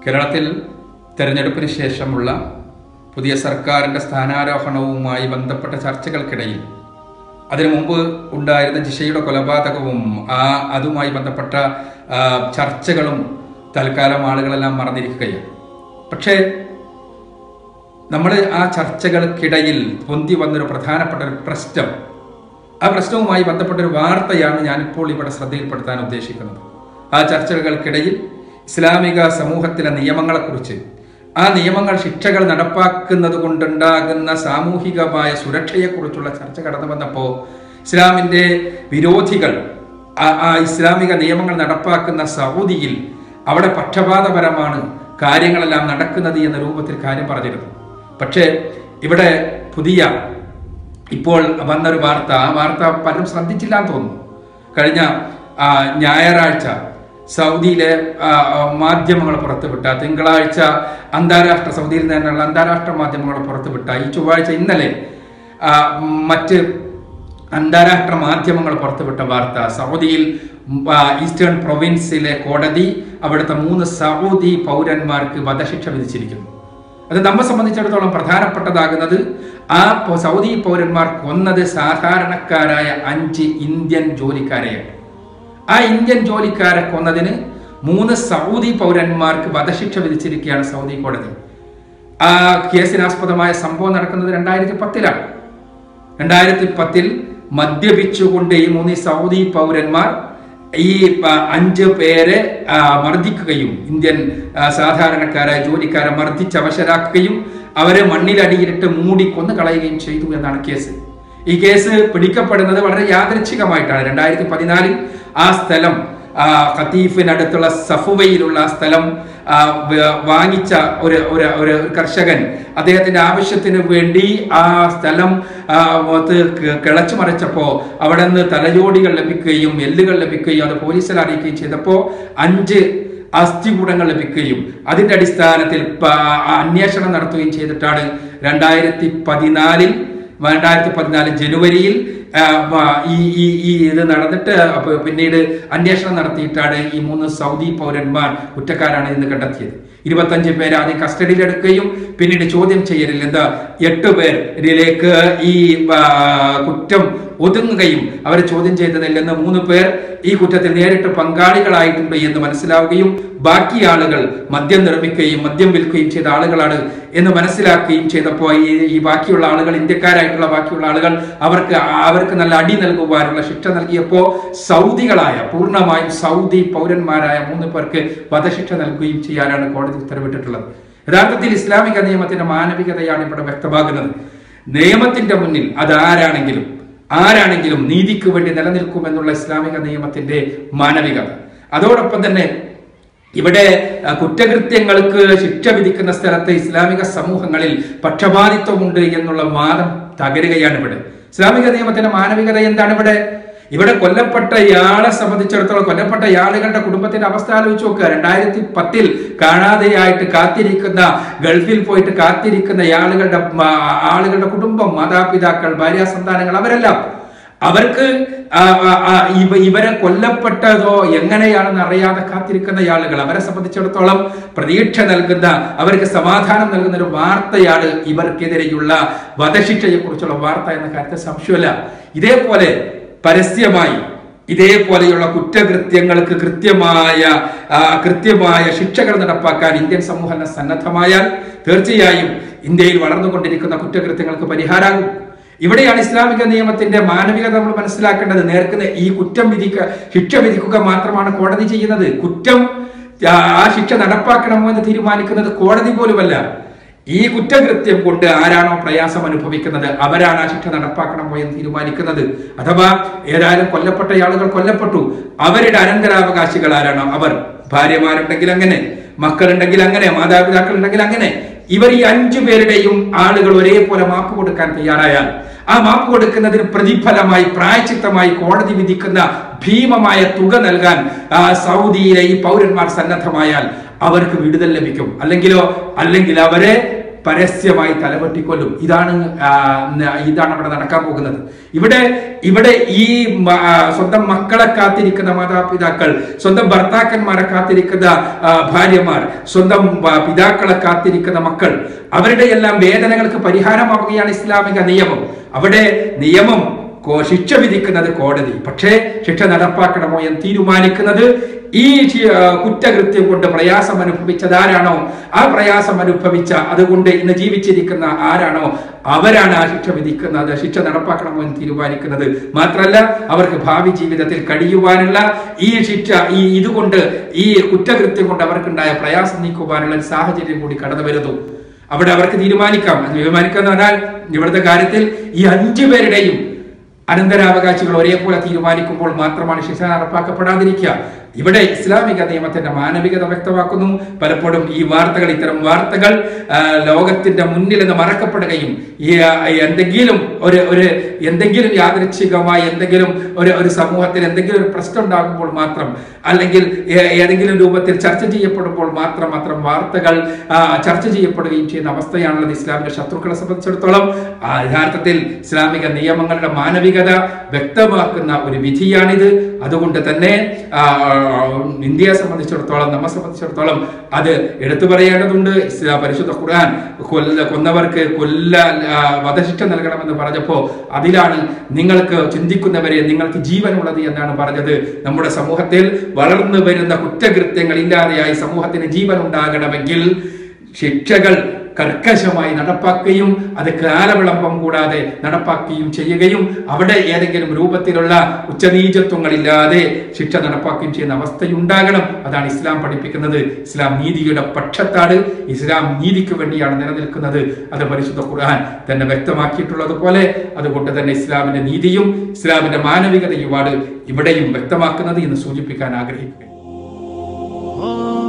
കേരളത്തിൽ തെരഞ്ഞെടുപ്പിന് ശേഷമുള്ള പുതിയ സർക്കാരിൻ്റെ സ്ഥാനാരോഹണവുമായി ബന്ധപ്പെട്ട ചർച്ചകൾക്കിടയിൽ അതിനു മുമ്പ് ഉണ്ടായിരുന്ന ജിഷയുടെ കൊലപാതകവും ആ അതുമായി ബന്ധപ്പെട്ട ആ, ചർച്ചകളും തൽക്കാലം ആളുകളെല്ലാം മറന്നിരിക്കുകയാണ് പക്ഷേ നമ്മൾ ആ ചർച്ചകൾക്കിടയിൽ പൊന്തി വന്നൊരു പ്രധാനപ്പെട്ട ഒരു പ്രശ്നം ആ പ്രശ്നവുമായി ബന്ധപ്പെട്ട ഒരു വാർത്തയാണ് ഞാനിപ്പോൾ ഇവിടെ ശ്രദ്ധയിൽപ്പെടുത്താൻ ഉദ്ദേശിക്കുന്നത് ആ ചർച്ചകൾക്കിടയിൽ ഇസ്ലാമിക സമൂഹത്തിലെ നിയമങ്ങളെക്കുറിച്ച് ആ നിയമങ്ങൾ ശിക്ഷകൾ നടപ്പാക്കുന്നത് കൊണ്ടുണ്ടാകുന്ന സാമൂഹികമായ സുരക്ഷയെക്കുറിച്ചുള്ള ചർച്ച കടന്നു വന്നപ്പോൾ ഇസ്ലാമിൻ്റെ വിരോധികൾ ആ ആ ഇസ്ലാമിക നിയമങ്ങൾ നടപ്പാക്കുന്ന സൗദിയിൽ അവിടെ പക്ഷപാതപരമാണ് കാര്യങ്ങളെല്ലാം നടക്കുന്നത് എന്ന രൂപത്തിൽ കാര്യം പറഞ്ഞിരുന്നു പക്ഷേ ഇവിടെ പുതിയ ഇപ്പോൾ വന്നൊരു വാർത്ത ആ വാർത്ത പലരും ശ്രദ്ധിച്ചില്ല എന്ന് തോന്നുന്നു കഴിഞ്ഞ ആ, ഞായറാഴ്ച സൗദിയിലെ ആ, ആ, മാധ്യമങ്ങൾ പുറത്തുവിട്ട തിങ്കളാഴ്ച അന്താരാഷ്ട്ര സൗദിയിൽ നിന്നുള്ള അന്താരാഷ്ട്ര മാധ്യമങ്ങൾ പുറത്തുവിട്ട ഈ ചൊവ്വാഴ്ച ഇന്നലെ ആ, മറ്റ് അന്താരാഷ്ട്ര മാധ്യമങ്ങൾ പുറത്തുവിട്ട വാർത്ത സൗദിയിൽ ഉം, ആ, ഈസ്റ്റേൺ പ്രൊവിൻസിലെ കോടതി അവിടുത്തെ മൂന്ന് സൗദി പൗരന്മാർക്ക് വധശിക്ഷ വിധിച്ചിരിക്കുന്നു അത് നമ്മെ സംബന്ധിച്ചിടത്തോളം പ്രധാനപ്പെട്ടതാകുന്നത് ആ പ- സൗദി പൗരന്മാർ കൊന്നത് സാധാരണക്കാരായ അഞ്ച് ഇന്ത്യൻ ജോലിക്കാരെയാണ് ആ ഇന്ത്യൻ ജോലിക്കാരെ കൊന്നതിന് മൂന്ന് സൗദി പൗരന്മാർക്ക് വധശിക്ഷ വിധിച്ചിരിക്കുകയാണ് സൗദി കോടതി ആ കേസിനാസ്പദമായ സംഭവം നടക്കുന്നത് രണ്ടായിരത്തി പത്തിലാണ് രണ്ടായിരത്തി പത്തിൽ മദ്യപിച്ചുകൊണ്ട് ഈ മൂന്ന് സൗദി പൗരന്മാർ ഈ ആ, അഞ്ച് പേരെ ആ, മർദ്ദിക്കുകയും ഇന്ത്യൻ ആ, സാധാരണക്കാരായ ജോലിക്കാരെ മർദ്ദിച്ച് അവശരാക്കുകയും അവരെ മണ്ണിലടിയിലിട്ട് മൂടി കൊന്നു കളയുകയും ചെയ്തു എന്നാണ് കേസ് ഈ കേസ് പിടിക്കപ്പെടുന്നത് വളരെ യാദൃച്ഛികമായിട്ടാണ് രണ്ടായിരത്തി പതിനാലിൽ ആ സ്ഥലം ആ, ഖത്തീഫിനടുത്തുള്ള സഫുവയിലുള്ള ആ സ്ഥലം ആ, വ- വാങ്ങിച്ച ഒരു ഒരു ഒരു കർഷകൻ അദ്ദേഹത്തിന്റെ ആവശ്യത്തിന് വേണ്ടി ആ സ്ഥലം ആ, അത് ക- കിളച്ചു മറിച്ചപ്പോൾ അവിടെ നിന്ന് തലജോടികൾ ലഭിക്കുകയും എല്ലുകൾ ലഭിക്കുകയും അത് പോലീസിൽ അറിയിക്കുകയും ചെയ്തപ്പോൾ അഞ്ച് അസ്ഥികൂടങ്ങൾ ലഭിക്കുകയും അതിന്റെ അടിസ്ഥാനത്തിൽ പ- അന്വേഷണം നടത്തുകയും ചെയ്തിട്ടാണ് രണ്ടായിരത്തി പതിനാലിൽ രണ്ടായിരത്തി പതിനാല് ജനുവരിയിൽ ആ, വ- ഈ ഈ ഈ ഇത് നടന്നിട്ട് അപ്പൊ പിന്നീട് അന്വേഷണം നടത്തിയിട്ടാണ് ഈ മൂന്ന് സൗദി പൗരന്മാർ കുറ്റക്കാരാണ് എന്ന് കണ്ടെത്തിയത് ഇരുപത്തഞ്ച് പേരെ ആദ്യം കസ്റ്റഡിയിൽ എടുക്കുകയും പിന്നീട് ചോദ്യം ചെയ്യലിൽ എന്താ എട്ട് പേരിലേക്ക് ഈ ആ, കുറ്റം ഒതുങ്ങുകയും അവരെ ചോദ്യം ചെയ്തതിൽ നിന്ന് മൂന്ന് പേർ ഈ കുറ്റത്തിൽ നേരിട്ട് പങ്കാളികളായിട്ടുണ്ട് എന്ന് മനസ്സിലാവുകയും ബാക്കി ആളുകൾ മദ്യം നിർമ്മിക്കുകയും മദ്യം വിൽക്കുകയും ചെയ്ത ആളുകളാണ് എന്ന് മനസ്സിലാക്കുകയും ചെയ്തപ്പോൾ ഈ ഈ ബാക്കിയുള്ള ആളുകൾ ഇന്ത്യക്കാരായിട്ടുള്ള ബാക്കിയുള്ള ആളുകൾ അവർക്ക് ആ- അവർക്ക് നല്ല അടി നൽകുവാനുള്ള ശിക്ഷ നൽകിയപ്പോൾ സൗദികളായ പൂർണ്ണമായും സൗദി പൗരന്മാരായ മൂന്ന് പേർക്ക് വധശിക്ഷ നൽകുകയും ചെയ്യാനാണ് കോടതി ഉത്തരവിട്ടിട്ടുള്ളത് യഥാർത്ഥത്തിൽ ഇസ്ലാമിക നിയമത്തിന്റെ മാനവികതയാണ് ഇവിടെ വ്യക്തമാകുന്നത് നിയമത്തിന്റെ മുന്നിൽ അത് ആരാണെങ്കിലും ആരാണെങ്കിലും നീതിക്ക് വേണ്ടി നിലനിൽക്കുമെന്നുള്ള ഇസ്ലാമിക നിയമത്തിന്റെ മാനവികത അതോടൊപ്പം തന്നെ ഇവിടെ അഹ്, കുറ്റകൃത്യങ്ങൾക്ക് ശിക്ഷ വിധിക്കുന്ന സ്ഥലത്ത് ഇസ്ലാമിക സമൂഹങ്ങളിൽ പക്ഷപാതിത്വമുണ്ട് എന്നുള്ള വാദം തകരുകയാണ് ഇവിടെ ഇസ്ലാമിക നിയമത്തിന്റെ മാനവികത എന്താണ് ഇവിടെ ഇവിടെ കൊല്ലപ്പെട്ട ഇയാളെ സംബന്ധിച്ചിടത്തോളം കൊല്ലപ്പെട്ട ഇയാളുകളുടെ കുടുംബത്തിന്റെ അവസ്ഥ ആലോചിച്ച് നോക്കുക രണ്ടായിരത്തി പത്തിൽ കാണാതെയായിട്ട് കാത്തിരിക്കുന്ന ഗൾഫിൽ പോയിട്ട് കാത്തിരിക്കുന്ന ഇയാളുകളുടെ മ- ആളുകളുടെ കുടുംബം മാതാപിതാക്കൾ ഭാര്യ സന്താനങ്ങൾ അവരെല്ലാം അവർക്ക് ആ, ആ, ആ, ഇവ- ഇവരെ കൊല്ലപ്പെട്ടതോ എങ്ങനെയാണെന്ന് അറിയാതെ കാത്തിരിക്കുന്ന ആളുകൾ അവരെ സംബന്ധിച്ചിടത്തോളം പ്രതീക്ഷ നൽകുന്ന അവർക്ക് സമാധാനം നൽകുന്ന ഒരു വാർത്തയാണ് ഇവർക്കെതിരെയുള്ള വധശിക്ഷയെ കുറിച്ചുള്ള വാർത്ത എന്ന കാര്യത്തിൽ സംശയമല്ല ഇതേപോലെ പരസ്യമായി ഇതേപോലെയുള്ള കുറ്റകൃത്യങ്ങൾക്ക് കൃത്യമായ ആ, കൃത്യമായ ശിക്ഷകൾ നടപ്പാക്കാൻ ഇന്ത്യൻ സമൂഹം സന്നദ്ധമായാൽ തീർച്ചയായും ഇന്ത്യയിൽ വളർന്നുകൊണ്ടിരിക്കുന്ന കുറ്റകൃത്യങ്ങൾക്ക് പരിഹാരമാകും ഇവിടെയാണ് ഇസ്ലാമിക നിയമത്തിന്റെ മാനവികത നമ്മൾ മനസ്സിലാക്കേണ്ടത് നേർക്കുന്ന ഈ കുറ്റം വിധിക്കുക ശിക്ഷ വിധിക്കുക മാത്രമാണ് കോടതി ചെയ്യുന്നത് കുറ്റം ആ, ആ ശിക്ഷ നടപ്പാക്കണമോ എന്ന് തീരുമാനിക്കുന്നത് കോടതി പോലുമല്ല ഈ കുറ്റകൃത്യം കൊണ്ട് ആരാണോ പ്രയാസം അനുഭവിക്കുന്നത് അവരാണ് ആ ശിക്ഷ നടപ്പാക്കണമോ എന്ന് തീരുമാനിക്കുന്നത് അഥവാ ഏതായാലും കൊല്ലപ്പെട്ട ആളുകൾ കൊല്ലപ്പെട്ടു അവരുടെ അനന്തരാവകാശികൾ ആരാണോ അവർ ഭാര്യമാരുണ്ടെങ്കിൽ അങ്ങനെ മക്കളുണ്ടെങ്കിൽ അങ്ങനെ മാതാപിതാക്കൾ ഉണ്ടെങ്കിൽ അങ്ങനെ ഇവർ ഈ അഞ്ചു പേരുടെയും ആളുകൾ ഒരേപോലെ മാപ്പ് കൊടുക്കാൻ തയ്യാറായാൽ ആ മാപ്പ് കൊടുക്കുന്നതിന് പ്രതിഫലമായി പ്രായച്ചിത്തമായി കോടതി വിധിക്കുന്ന ഭീമമായ തുക നൽകാൻ ആ, സൗദിയിലെ ഈ പൗരന്മാർ സന്നദ്ധമായാൽ അവർക്ക് വിടുതൽ ലഭിക്കും അല്ലെങ്കിലോ അല്ലെങ്കിൽ അവരെ പരസ്യമായി തലവെട്ടിക്കൊല്ലും ഇതാണ് ആ, ന- ഇതാണ് അവിടെ നടക്കാൻ പോകുന്നത് ഇവിടെ ഇവിടെ ഈ മ- ആ, സ്വന്തം മക്കളെ കാത്തിരിക്കുന്ന മാതാപിതാക്കൾ സ്വന്തം ഭർത്താക്കന്മാരെ കാത്തിരിക്കുന്ന ആ, ഭാര്യമാർ സ്വന്തം ആ, പിതാക്കളെ കാത്തിരിക്കുന്ന മക്കൾ അവരുടെ എല്ലാം വേദനകൾക്ക് പരിഹാരമാവുകയാണ് ഇസ്ലാമിക നിയമം അവിടെ നിയമം കോ- ശിക്ഷ വിധിക്കുന്നത് കോടതി പക്ഷേ ശിക്ഷ നടപ്പാക്കണമോ എന്ന് തീരുമാനിക്കുന്നത് ഈ ശി- ആ, കുറ്റകൃത്യം കൊണ്ട് പ്രയാസം അനുഭവിച്ചത് ആരാണോ ആ പ്രയാസം അനുഭവിച്ച അതുകൊണ്ട് ഇന്ന് ജീവിച്ചിരിക്കുന്ന ആരാണോ അവരാണ് ആ ശിക്ഷ വിധിക്കുന്നത് ശിക്ഷ നടപ്പാക്കണമോ എന്ന് തീരുമാനിക്കുന്നത് മാത്രമല്ല അവർക്ക് ഭാവി ജീവിതത്തിൽ കഴിയുവാനുള്ള ഈ ശിക്ഷ ഈ ഇതുകൊണ്ട് ഈ കുറ്റകൃത്യം കൊണ്ട് അവർക്കുണ്ടായ പ്രയാസം നീക്കുവാനുള്ള ഒരു സാഹചര്യം കൂടി കടന്നു വരുന്നു അവിടെ അവർക്ക് തീരുമാനിക്കാം അത് തീരുമാനിക്കുക എന്ന് പറഞ്ഞാൽ ഇവിടുത്തെ കാര്യത്തിൽ ഈ അഞ്ചു പേരുടെയും അനന്തരാവകാശികൾ ഒരേപോലെ തീരുമാനിക്കുമ്പോൾ മാത്രമാണ് ശിക്ഷ നടപ്പാക്കപ്പെടാതിരിക്കുക ഇവിടെ ഇസ്ലാമിക നിയമത്തിന്റെ മാനവികത വ്യക്തമാക്കുന്നു പലപ്പോഴും ഈ വാർത്തകൾ ഇത്തരം വാർത്തകൾ ആ, ലോകത്തിന്റെ മുന്നിൽ നിന്ന് മറക്കപ്പെടുകയും ഈ ആ, എന്തെങ്കിലും ഒരു ഒരു എന്തെങ്കിലും യാദൃച്ഛികമായി എന്തെങ്കിലും ഒരു ഒരു സമൂഹത്തിൽ എന്തെങ്കിലും ഒരു പ്രശ്നം ഉണ്ടാകുമ്പോൾ മാത്രം അല്ലെങ്കിൽ ഏ- ഏതെങ്കിലും രൂപത്തിൽ ചർച്ച ചെയ്യപ്പെടുമ്പോൾ മാത്രം അത്തരം വാർത്തകൾ ആ, ചർച്ച ചെയ്യപ്പെടുകയും ചെയ്യുന്ന അവസ്ഥയാണുള്ളത് ഇസ്ലാമിക ശത്രുക്കളെ സംബന്ധിച്ചിടത്തോളം ആ, യഥാർത്ഥത്തിൽ ഇസ്ലാമിക നിയമങ്ങളുടെ മാനവികത വ്യക്തമാക്കുന്ന ഒരു വിധിയാണിത് അതുകൊണ്ട് തന്നെ ആ, ഇന്ത്യയെ സംബന്ധിച്ചിടത്തോളം നമ്മെ സംബന്ധിച്ചിടത്തോളം അത് എടുത്തു പറയേണ്ടതുണ്ട് ഇസ്ലാ പരിശുദ്ധ ഖുർആൻ കൊല്ല കൊന്നവർക്ക് കൊല്ല ആ, വധശിക്ഷ നൽകണമെന്ന് പറഞ്ഞപ്പോ അതിലാണ് നിങ്ങൾക്ക് ചിന്തിക്കുന്നവരെ നിങ്ങൾക്ക് ജീവനുള്ളത് എന്നാണ് പറഞ്ഞത് നമ്മുടെ സമൂഹത്തിൽ വളർന്നു വരുന്ന കുറ്റകൃത്യങ്ങൾ ഇല്ലാതെയായി സമൂഹത്തിന് ജീവൻ ഉണ്ടാകണമെങ്കിൽ ശിക്ഷകൾ കർക്കശമായി നടപ്പാക്കുകയും അത് കാലവിളംബം കൂടാതെ നടപ്പാക്കുകയും ചെയ്യുകയും അവിടെ ഏതെങ്കിലും രൂപത്തിലുള്ള ഉച്ചനീചത്വങ്ങളില്ലാതെ ശിക്ഷ നടപ്പാക്കുകയും ചെയ്യുന്ന അവസ്ഥയുണ്ടാകണം അതാണ് ഇസ്ലാം പഠിപ്പിക്കുന്നത് ഇസ്ലാം നീതിയുടെ പക്ഷത്താണ് ഇസ്ലാം നീതിക്ക് വേണ്ടിയാണ് നിലനിൽക്കുന്നത് അത് പരിശുദ്ധ ഖുർആൻ തന്നെ വ്യക്തമാക്കിയിട്ടുള്ളത് പോലെ അതുകൊണ്ട് തന്നെ ഇസ്ലാമിന്റെ നീതിയും ഇസ്ലാമിന്റെ മാനവികതയുമാണ് ഇവിടെയും വ്യക്തമാക്കുന്നത് എന്ന് സൂചിപ്പിക്കാൻ ആഗ്രഹിക്കുന്നു Oh